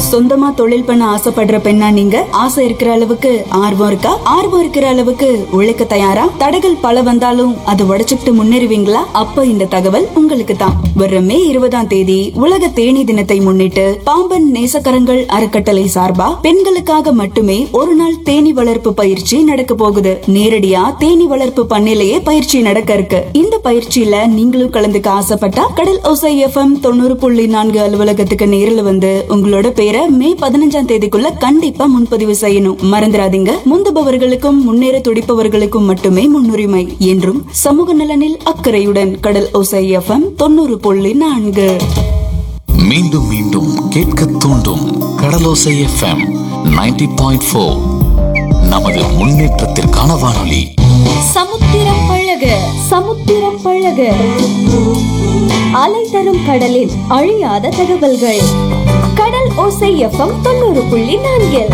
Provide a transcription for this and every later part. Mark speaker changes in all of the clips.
Speaker 1: சொந்தமா தொழில் பண்ண ஆசைப்படுற பெண்ணா நீங்க ஆசை இருக்கிற அளவுக்கு ஆர்வம் இருக்கா ஆர்வம் இருக்கிற அளவுக்கு உழைக்க தயாரா தடைகள் பல வந்தாலும் அதை உடைச்சுக்கிட்டு முன்னேறுவீங்களா அப்ப இந்த தகவல் உங்களுக்கு தான் வர்ற மே இருபதாம் தேதி உலக தேனி தினத்தை முன்னிட்டு பாம்பன் நேசக்கரங்கள் அறக்கட்டளை சார்பா பெண்களுக்காக மட்டுமே ஒரு நாள் தேனி வளர்ப்பு பயிற்சி நடக்க போகுது நேரடியா தேனி வளர்ப்பு பண்ணையிலேயே பயிற்சி நடக்க இருக்கு இந்த பயிற்சியில நீங்களும் கலந்துக்க ஆசைப்பட்டா கடல் ஓசை எஃப்எம் தொண்ணூறு புள்ளி நான்கு அலுவலகத்துக்கு நேரில் வந்து உங்களோட பேரை மே பதினஞ்சாம் தேதிக்குள்ள கண்டிப்பா முன்பதிவு செய்யணும் மறந்துடாதீங்க முந்துபவர்களுக்கும் முன்னேற துடிப்பவர்களுக்கும் மட்டுமே முன்னுரிமை என்றும் சமூக நலனில் அக்கறையுடன் கடல் ஓசை எஃப்எம் தொண்ணூறு புள்ளி நான்கு
Speaker 2: மீண்டும் மீண்டும் கேட்க தூண்டும் கடலோசை எஃப்எம் 90.4 பாயிண்ட் ஃபோர் நமது முன்னேற்றத்திற்கான வானொலி
Speaker 3: சமுத்திரம் பழக சமுத்திரம் பழக அலை தரும் கடலில் அழியாத தகவல்கள் கடல் ஓசை எஃப்எம் தொண்ணூறு புள்ளி நான்கில்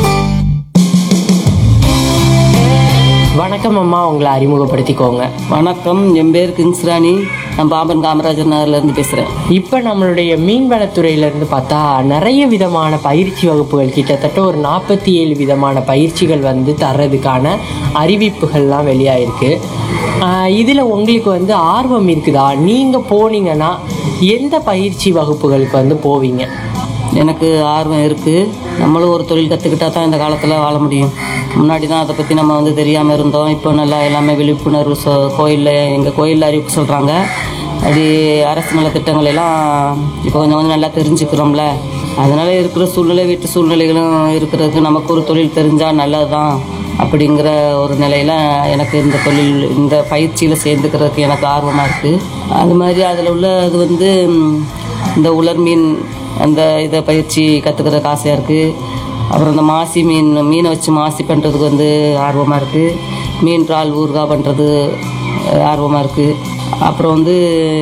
Speaker 4: வணக்கம் அம்மா உங்களை அறிமுகப்படுத்திக்கோங்க
Speaker 5: வணக்கம் என் பேர் கிங்ஸ் ராணி நான் பாபன் காமராஜர் நகர்லேருந்து பேசுகிறேன்
Speaker 4: இப்போ நம்மளுடைய மீன்வளத்துறையிலேருந்து பார்த்தா நிறைய விதமான பயிற்சி வகுப்புகள் கிட்டத்தட்ட ஒரு நாற்பத்தி ஏழு விதமான பயிற்சிகள் வந்து தர்றதுக்கான அறிவிப்புகள்லாம் வெளியாயிருக்கு இதில் உங்களுக்கு வந்து ஆர்வம் இருக்குதா நீங்கள் போனீங்கன்னா எந்த பயிற்சி வகுப்புகளுக்கு வந்து போவீங்க
Speaker 5: எனக்கு ஆர்வம் இருக்குது நம்மளும் ஒரு தொழில் கற்றுக்கிட்டா தான் இந்த காலத்தில் வாழ முடியும் முன்னாடி தான் அதை பற்றி நம்ம வந்து தெரியாமல் இருந்தோம் இப்போ நல்லா எல்லாமே விழிப்புணர்வு சொ கோயிலில் எங்கள் கோயிலில் அறிவிப்பு சொல்கிறாங்க அப்படி அரசு நலத்திட்டங்கள் எல்லாம் இப்போ கொஞ்சம் கொஞ்சம் நல்லா தெரிஞ்சுக்கிறோம்ல அதனால இருக்கிற சூழ்நிலை வீட்டு சூழ்நிலைகளும் இருக்கிறதுக்கு நமக்கு ஒரு தொழில் தெரிஞ்சால் நல்லது தான் அப்படிங்கிற ஒரு நிலையில் எனக்கு இந்த தொழில் இந்த பயிற்சியில் சேர்ந்துக்கிறதுக்கு எனக்கு ஆர்வமாக இருக்குது அது மாதிரி அதில் உள்ள அது வந்து ம், இந்த உலர் மீன் அந்த இதை பயிற்சி கற்றுக்கிறதுக்கு ஆசையாக இருக்குது அப்புறம் இந்த மாசி மீன் மீனை வச்சு மாசி பண்ணுறதுக்கு வந்து ஆர்வமாக இருக்குது மீன் இறால் ஊறுகாய் பண்ணுறது ஆர்வமாக இருக்குது அப்புறம் வந்து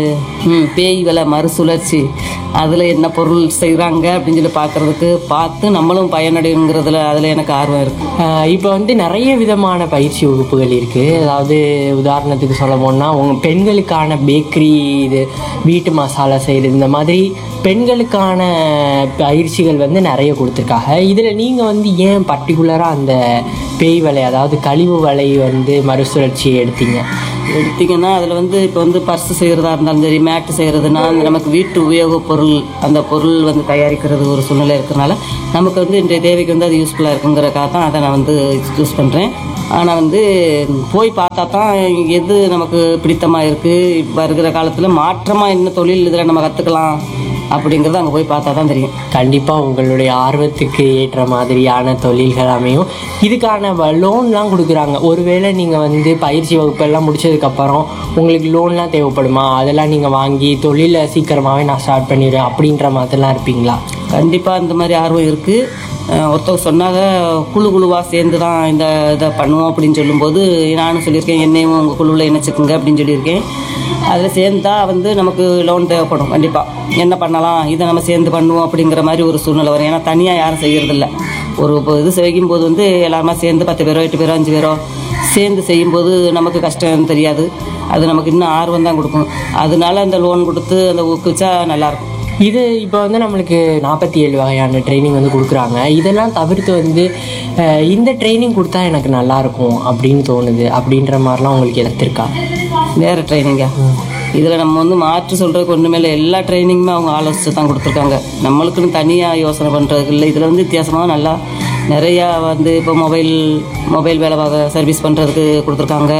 Speaker 5: ம், பேய் விலை மறுசுழற்சி அதில் என்ன பொருள் செய்கிறாங்க அப்படின்னு சொல்லி பார்க்குறதுக்கு பார்த்து நம்மளும் பயனடைங்கிறதுல அதில் எனக்கு ஆர்வம் இருக்குது
Speaker 4: இப்போ வந்து நிறைய விதமான பயிற்சி வகுப்புகள் இருக்குது அதாவது உதாரணத்துக்கு சொல்ல போனால் உங்கள் பெண்களுக்கான பேக்கரி இது வீட்டு மசாலா செய்கிறது இந்த மாதிரி பெண்களுக்கான பயிற்சிகள் வந்து நிறைய கொடுத்துருக்காங்க இதில் நீங்கள் வந்து ஏன் பர்டிகுலராக அந்த பேய் வலை அதாவது கழிவு வலை வந்து மறுசுழற்சி எடுத்தீங்க
Speaker 5: எடுத்தீங்கன்னா அதில் வந்து இப்போ வந்து பர்ஸ் செய்கிறதா இருந்தாலும் சரி மேட்டு செய்கிறதுனா நமக்கு வீட்டு உபயோகப் பொருள் அந்த பொருள் வந்து தயாரிக்கிறது ஒரு சூழ்நிலை இருக்கிறனால நமக்கு வந்து இன்றைய தேவைக்கு வந்து அது யூஸ்ஃபுல்லாக இருக்குங்கிறக்காக தான் அதை நான் வந்து யூஸ் பண்ணுறேன் ஆனால் வந்து போய் பார்த்தா தான் எது நமக்கு பிடித்தமாக இருக்குது வருகிற காலத்தில் மாற்றமாக என்ன தொழில் இதில் நம்ம கற்றுக்கலாம் அப்படிங்கிறது அங்கே போய் பார்த்தா தான் தெரியும்
Speaker 4: கண்டிப்பாக உங்களுடைய ஆர்வத்துக்கு ஏற்ற மாதிரியான தொழில்கள் அமையும் இதுக்கான வ- லோன்லாம் கொடுக்குறாங்க ஒருவேளை நீங்கள் வந்து பயிற்சி வகுப்பெல்லாம் முடிச்சதுக்கப்புறம் உங்களுக்கு லோன்லாம் தேவைப்படுமா அதெல்லாம் நீங்கள் வாங்கி தொழிலை சீக்கிரமாகவே நான் ஸ்டார்ட் பண்ணிடுவேன் அப்படின்ற மாதிரிலாம் இருப்பீங்களா
Speaker 5: கண்டிப்பாக இந்த மாதிரி ஆர்வம் இருக்குது ஒருத்தவங்க சொன்னாங்க குழு குழுவாக சேர்ந்து தான் இந்த இதை பண்ணுவோம் அப்படின்னு சொல்லும்போது நானும் சொல்லியிருக்கேன் என்னையும் உங்கள் குழுவில் இணைச்சிக்குங்க அப்படின்னு சொல்லியிருக்கேன் அதில் சேர்ந்தா வந்து நமக்கு லோன் தேவைப்படும் கண்டிப்பாக என்ன பண்ணலாம் இதை நம்ம சேர்ந்து பண்ணுவோம் அப்படிங்கிற மாதிரி ஒரு சூழ்நிலை வரும் ஏன்னா தனியாக யாரும் செய்கிறதில்ல ஒரு இப்போ இது செய்யும்போது வந்து எல்லாருமா சேர்ந்து பத்து பேரோ எட்டு பேரோ அஞ்சு பேரோ சேர்ந்து செய்யும்போது நமக்கு கஷ்டம் தெரியாது அது நமக்கு இன்னும் ஆர்வம் தான் கொடுக்கும் அதனால அந்த லோன் கொடுத்து அந்த ஊக்குவிச்சா நல்லாயிருக்கும்
Speaker 4: இது இப்போ வந்து நம்மளுக்கு நாற்பத்தி ஏழு வகையான ட்ரைனிங் வந்து கொடுக்குறாங்க இதெல்லாம் தவிர்த்து வந்து அஹ், இந்த ட்ரைனிங் கொடுத்தா எனக்கு நல்லாயிருக்கும் அப்படின்னு தோணுது அப்படின்ற மாதிரிலாம் உங்களுக்கு எடுத்திருக்கா
Speaker 5: வேறு ட்ரைனிங்கா இதில் நம்ம வந்து மாற்று சொல்கிறதுக்கு ஒன்றுமே இல்லை எல்லா ட்ரைனிங்குமே அவங்க ஆலோசித்து தான் கொடுத்துருக்காங்க நம்மளுக்குன்னு தனியாக யோசனை பண்ணுறதுக்கு இல்லை இதில் வந்து வித்தியாசமாக நல்லா நிறையா வந்து இப்போ மொபைல் மொபைல் வேலை பார்க்க சர்வீஸ் பண்ணுறதுக்கு கொடுத்துருக்காங்க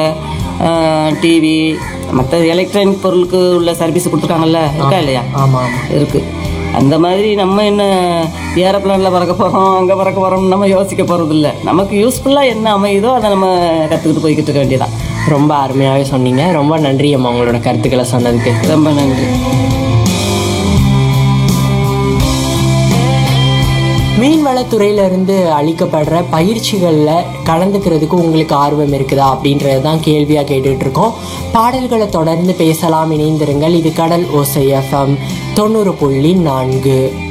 Speaker 5: டிவி மற்ற எலக்ட்ரானிக் பொருளுக்கு உள்ள சர்வீஸ் கொடுத்துருக்காங்கல்ல இருக்கா இல்லையா
Speaker 4: ஆமாம் ஆமாம்
Speaker 5: இருக்குது அந்த மாதிரி நம்ம என்ன ஏரோப்ளானில் பறக்க போகிறோம் அங்கே பறக்க போகிறோம் நம்ம யோசிக்க போகிறது இல்லை நமக்கு யூஸ்ஃபுல்லாக என்ன அமையுதோ அதை நம்ம கற்றுக்கிட்டு போய்கிட்டு இருக்க வேண்டியதான்
Speaker 4: ரொம்ப அருமையாகவே சொன்னீங்க ரொம்ப நன்றி அம்மா உங்களோட கருத்துக்களை சொன்னதுக்கு
Speaker 5: ரொம்ப நன்றி
Speaker 4: மீன்வளத்துறையிலிருந்து அளிக்கப்படுற பயிற்சிகளில் கலந்துக்கிறதுக்கு உங்களுக்கு ஆர்வம் இருக்குதா அப்படின்றது தான் கேள்வியாக கேட்டுட்டு இருக்கோம் பாடல்களை தொடர்ந்து பேசலாம் இணைந்திருங்கள் இது கடல் ஓசை எஃப்எம் தொண்ணூறு புள்ளி நான்கு